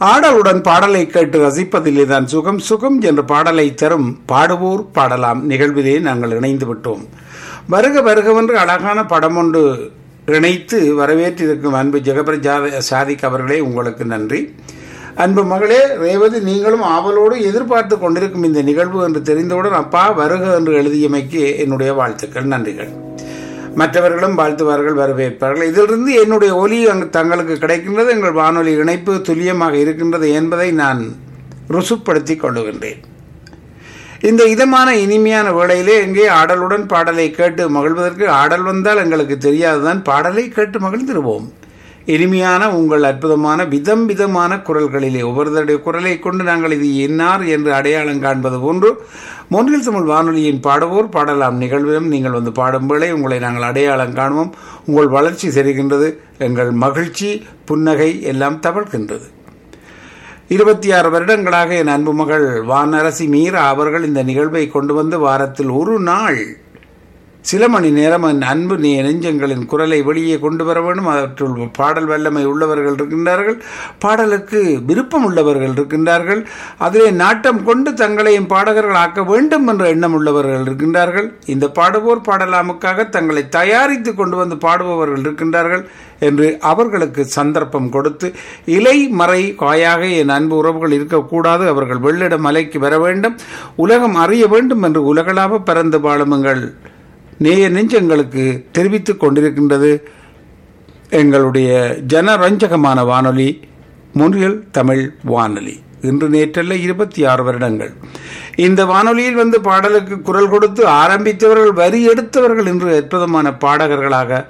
ஆடலுடன் பாடலை கேட்டு ரசிப்பதிலே தான் சுகம் சுகம் என்ற பாடலை தரும் பாடுவோர் பாடலாம் நிகழ்விலே நாங்கள் இணைந்து விட்டோம் வருக வருகவென்று அழகான படம் ஒன்று இணைத்து வரவேற்றிருக்கும் அன்பு ஜெகபிரஜா சாதிக் அவர்களே உங்களுக்கு நன்றி அன்பு மகளே ரேவதி நீங்களும் ஆவலோடு எதிர்பார்த்து கொண்டிருக்கும் இந்த நிகழ்வு என்று தெரிந்தவுடன் அப்பா வருக என்று எழுதியமைக்கு என்னுடைய வாழ்த்துக்கள் நன்றிகள் மற்றவர்களும் வாழ்த்துவார்கள் வரவேற்பார்கள் இதிலிருந்து என்னுடைய ஒலி அங்கு தங்களுக்கு கிடைக்கின்றது எங்கள் வானொலி இணைப்பு துல்லியமாக இருக்கின்றது என்பதை நான் ருசுப்படுத்தி கொள்ளுகின்றேன் இந்த இதமான இனிமையான வேளையிலே எங்கே ஆடலுடன் பாடலை கேட்டு மகிழ்வதற்கு ஆடல் வந்தால் எங்களுக்கு தெரியாதுதான் பாடலை கேட்டு மகிழ்ந்திருவோம் இனிமையான உங்கள் அற்புதமான விதம் விதமான குரல்களிலே ஒவ்வொருத்தருடைய குரலை கொண்டு நாங்கள் இது என்னார் என்று அடையாளம் காண்பது போன்று மொன்றில் தமிழ் வானொலியின் பாடுவோர் பாடலாம் நிகழ்விலும் நீங்கள் வந்து பாடும் வேளை உங்களை நாங்கள் அடையாளம் காணுவோம் உங்கள் வளர்ச்சி தெரிகின்றது எங்கள் மகிழ்ச்சி புன்னகை எல்லாம் தவழ்கின்றது இருபத்தி ஆறு வருடங்களாக என் அன்பு மகள் வானரசி மீரா அவர்கள் இந்த நிகழ்வை கொண்டு வந்து வாரத்தில் ஒரு நாள் சில மணி நேரம் என் அன்பு நீ நெஞ்சங்களின் குரலை வெளியே கொண்டு வர வேண்டும் அவற்றுள் பாடல் வல்லமை உள்ளவர்கள் இருக்கின்றார்கள் பாடலுக்கு விருப்பம் உள்ளவர்கள் இருக்கின்றார்கள் அதிலே நாட்டம் கொண்டு தங்களையும் பாடகர்கள் ஆக்க வேண்டும் என்ற எண்ணம் உள்ளவர்கள் இருக்கின்றார்கள் இந்த பாடுவோர் பாடலாமுக்காக தங்களை தயாரித்து கொண்டு வந்து பாடுபவர்கள் இருக்கின்றார்கள் என்று அவர்களுக்கு சந்தர்ப்பம் கொடுத்து இலை மறை காயாக என் அன்பு உறவுகள் இருக்கக்கூடாது அவர்கள் வெள்ளிட மலைக்கு வர வேண்டும் உலகம் அறிய வேண்டும் என்று உலகளாவ பறந்து வாழுமுங்கள் நேய நெஞ்சங்களுக்கு தெரிவித்துக் கொண்டிருக்கின்றது எங்களுடைய ஜனரஞ்சகமான வானொலி முன்றியல் தமிழ் வானொலி இன்று நேற்றல்ல இருபத்தி ஆறு வருடங்கள் இந்த வானொலியில் வந்து பாடலுக்கு குரல் கொடுத்து ஆரம்பித்தவர்கள் வரி எடுத்தவர்கள் இன்று அற்புதமான பாடகர்களாக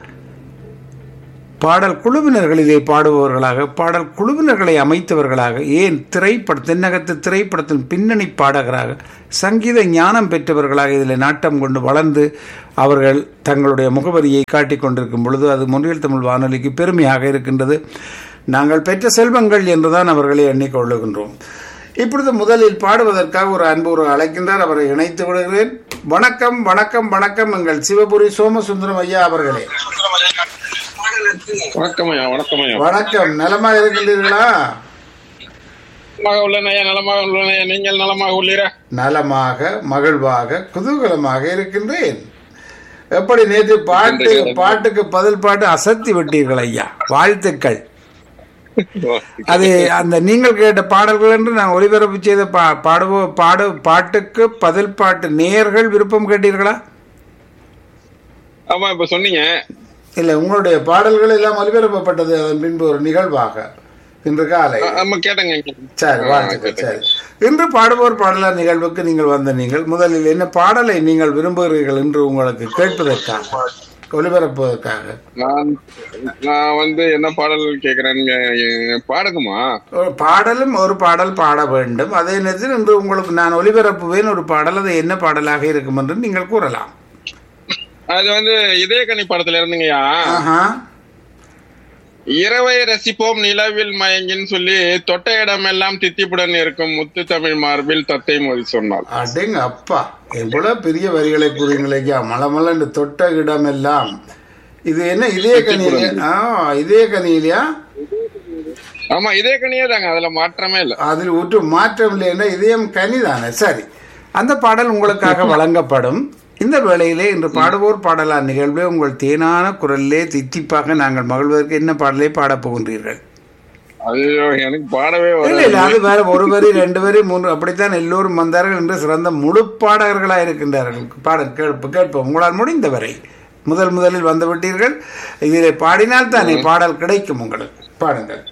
பாடல் குழுவினர்களிலே பாடுபவர்களாக பாடல் குழுவினர்களை அமைத்தவர்களாக ஏன் திரைப்பட தென்னகத்து திரைப்படத்தின் பின்னணி பாடகராக சங்கீத ஞானம் பெற்றவர்களாக இதில் நாட்டம் கொண்டு வளர்ந்து அவர்கள் தங்களுடைய முகவரியை காட்டிக் கொண்டிருக்கும் பொழுது அது முன்றியல் தமிழ் வானொலிக்கு பெருமையாக இருக்கின்றது நாங்கள் பெற்ற செல்வங்கள் என்றுதான் அவர்களை எண்ணிக்கொள்ளுகின்றோம் இப்பொழுது முதலில் பாடுவதற்காக ஒரு அன்பு ஒரு அழைக்கின்றார் அவரை இணைத்து விடுகிறேன் வணக்கம் வணக்கம் வணக்கம் எங்கள் சிவபுரி சோமசுந்தரம் ஐயா அவர்களே வணக்கம் ஐயா வணக்கம் ஐயா வணக்கம் நலமாக இருக்கின்றீர்களா நலமாக உள்ளனையா நலமாக உள்ளனையா நீங்கள் நலமாக உள்ளீரா நலமாக மகிழ்வாக குதூகலமாக இருக்கின்றேன் எப்படி நேற்று பாட்டு பாட்டுக்கு பதில் பாட்டு அசத்தி விட்டீர்கள் ஐயா வாழ்த்துக்கள் அது அந்த நீங்கள் கேட்ட பாடல்கள் என்று நான் ஒளிபரப்பு செய்த பா பாடுவோ பாடு பாட்டுக்கு பதில் பாட்டு நேர்கள் விருப்பம் கேட்டீர்களா ஆமா இப்ப சொன்னீங்க இல்லை உங்களுடைய பாடல்கள் எல்லாம் ஒலிபரப்பப்பட்டது அதன் பின்பு ஒரு நிகழ்வாக இன்று காலை ஆ, ஆமா கேட்டேங்க சரி வாழ்த்துக்கள் சரி இன்று பாடுவோர் பாடலார் நிகழ்வுக்கு நீங்கள் வந்த நீங்கள் முதலில் என்ன பாடலை நீங்கள் விரும்புகிறீர்கள் என்று உங்களுக்கு கேட்பதற்காக ஒலிபரப்புவதற்காக நான் நான் வந்து என்ன பாடல் கேக்குறேன்னு பாடுக்குமா ஒரு பாடலும் ஒரு பாடல் பாட வேண்டும் அதே நேரத்தில் இன்று உங்களுக்கு நான் ஒலிபரப்புவேன் ஒரு பாடல் அது என்ன பாடலாக இருக்கும் என்று நீங்கள் கூறலாம் அது வந்து இதயக்கனி படத்துல இருந்துங்கய்யா ஆஹா இரவை ரசிப்போம் நிலவில் மயங்கின்னு சொல்லி தொட்ட இடமெல்லாம் தித்திப்புடன் இருக்கும் முத்து தமிழ் மார்பில் தத்தை மோதி சொன்னாள் அடேங்க அப்பா எவ்வளவு பெரிய வரிகளை கூறுங்களேக்கா மலமலன்னு தொட்ட இடமெல்லாம் இது என்ன இதய கனி ஆ இதய கனி இல்லையா ஆமா இதே கனியே தாங்க அதுல மாற்றமே இல்ல அதில் ஒற்று மாற்றம் இல்லைன்னா இதயம் கனிதானே சரி அந்த பாடல் உங்களுக்காக வழங்கப்படும் இந்த வேளையிலே இன்று பாடுவோர் பாடலார் நிகழ்வே உங்கள் தேனான குரலிலே தித்திப்பாக நாங்கள் மகிழ்வதற்கு என்ன பாடலை பாடப் போகின்றீர்கள் ஐயோ எனக்கு பாடவே இல்ல வர இல்ல அது வேற ஒரு வரி ரெண்டு வரி மூன்று அப்படித்தான் எல்லோரும் வந்தார்கள் என்று சிறந்த முழு பாடகர்களாக இருக்கின்றார்கள் பாட கேட்ப கேட்போம் உங்களால் முடிந்தவரை முதல் முதலில் வந்து விட்டீர்கள் இதில் பாடினால் தானே பாடல் கிடைக்கும் உங்களுக்கு பாடுங்கள்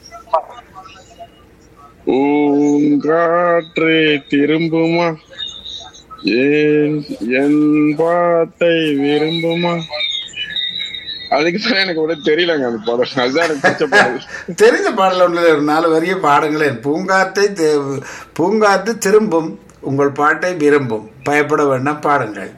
பூங்காற்றே திரும்புமா ஏன் என் பாட்டை விரும்புமா அதுக்கு தான் எனக்கு கூட தெரியலங்க அந்த படம் அதுதான் எனக்கு பிடிச்ச பாடல் தெரிஞ்ச பாடல் ஒன்றில் ஒரு நாலு வரிய பாடுங்களேன் பூங்காற்றை தே- பூங்காற்று திரும்பும் உங்கள் பாட்டை விரும்பும் பயப்பட வேண்டாம் பாடுங்கள்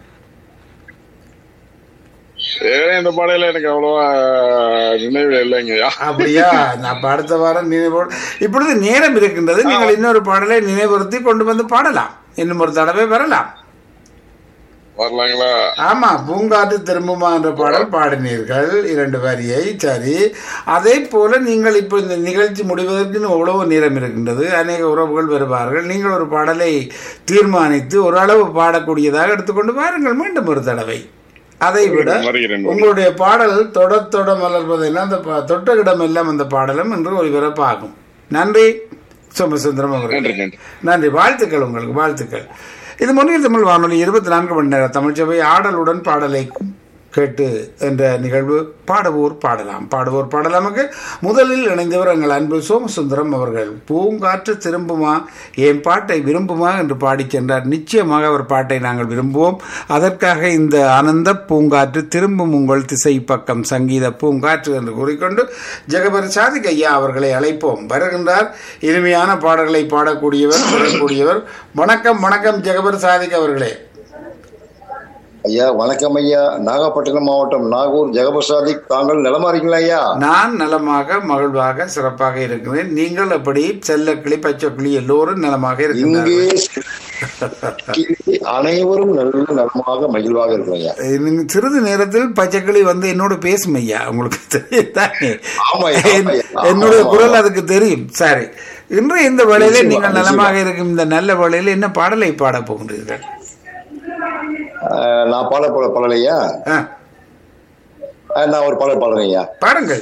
ஏன் இந்த பாடையில எனக்கு அவ்வளவா நினைவு இல்லைங்கய்யா அப்படியா நான் இப்ப அடுத்த வாரம் நினைவோடு இப்பொழுது நேரம் இருக்கின்றது நீங்கள் இன்னொரு பாடலை நினைவுறுத்தி கொண்டு வந்து பாடலாம் இன்னும் ஒரு தடவை வரலாம் வரலாங்களா ஆமா பூங்காற்று திரும்புமா என்ற பாடல் பாடினீர்கள் இரண்டு வரியை சரி அதே போல நீங்கள் இப்போ இந்த நிகழ்ச்சி முடிவதற்கு இன்னும் எவ்வளவு நேரம் இருக்கின்றது அநேக உறவுகள் வருவார்கள் நீங்கள் ஒரு பாடலை தீர்மானித்து ஓரளவு பாடக்கூடியதாக எடுத்துக்கொண்டு பாருங்கள் மீண்டும் ஒரு தடவை அதை விட வருகிறேன் உங்களுடைய பாடல் தொட தொட மலர்வதெல்லாம் அந்த பா- தொட்ட இடம் எல்லாம் அந்த பாடலும் என்று ஒளிபரப்பாகும் நன்றி சோமசுந்தரம் அவர்கள் நன்றி நன்றி நன்றி வாழ்த்துக்கள் உங்களுக்கு வாழ்த்துக்கள் இது முன்னில் தமிழ் வானொலி இருபத்தி நான்கு மணி நேர தமிழ்ச்சபை ஆடலுடன் பாடலை கேட்டு என்ற நிகழ்வு பாடுவோர் பாடலாம் பாடுவோர் பாடலாமுக்கு முதலில் இணைந்தவர் எங்கள் அன்பு சோமசுந்தரம் அவர்கள் பூங்காற்று திரும்புமா என் பாட்டை விரும்புமா என்று பாடிச் சென்றார் நிச்சயமாக அவர் பாட்டை நாங்கள் விரும்புவோம் அதற்காக இந்த ஆனந்த பூங்காற்று திரும்பும் உங்கள் திசை பக்கம் சங்கீத பூங்காற்று என்று கூறிக்கொண்டு ஜெகபர் சாதிக் ஐயா அவர்களை அழைப்போம் வருகின்றார் இனிமையான பாடல்களை பாடக்கூடியவர் பாடக்கூடியவர் வணக்கம் வணக்கம் ஜெகபர் சாதிக் அவர்களே ஐயா வணக்கம் ஐயா நாகப்பட்டினம் மாவட்டம் நாகூர் ஜெகபிரசாதிக் தாங்கள் நலமா இருக்கீங்களா ஐயா நான் நலமாக மகிழ்வாக சிறப்பாக இருக்கிறேன் நீங்கள் எப்படி செல்ல கிளி பச்சை கிளி எல்லோரும் நலமாக இங்கே இருக்கிறார்கள் அனைவரும் நல்ல நலமாக மகிழ்வாக இருக்கிறோம் ஐயா நீங்க சிறிது நேரத்தில் பச்சைக்கிளி வந்து என்னோட பேசும் ஐயா உங்களுக்கு தெரியும் தானே? ஆமா ஐயா, ஆமா ஐயா. என்னுடைய ஆமா, குரல் ஆமா. அதுக்கு தெரியும் சரி இன்று இந்த வேளையில நிச்சயமா, நீங்கள் நிச்சயமா. நலமாக இருக்கும் இந்த நல்ல வேளையில என்ன பாடலை பாட போகின்றீர்கள் அஹ், நான் பாட போல பாடல் ஐயா ஆ, அஹ், நான் ஒரு பாடல் பாடுறேன் ஐயா பாடுங்கள்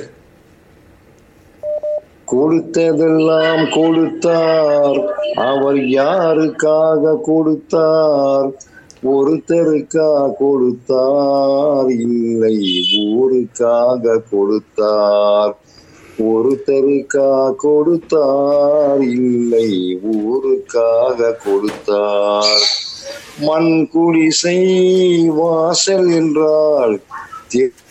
கொடுத்ததெல்லாம் கொடுத்தார் அவர் யாருக்காக கொடுத்தார் ஒருத்தருக்கா கொடுத்தார் இல்லை ஊருக்காக கொடுத்தார் ஒருத்தருக்கா கொடுத்தார் இல்லை ஊருக்காக கொடுத்தார் மண் குடிசை வாசல் என்றால்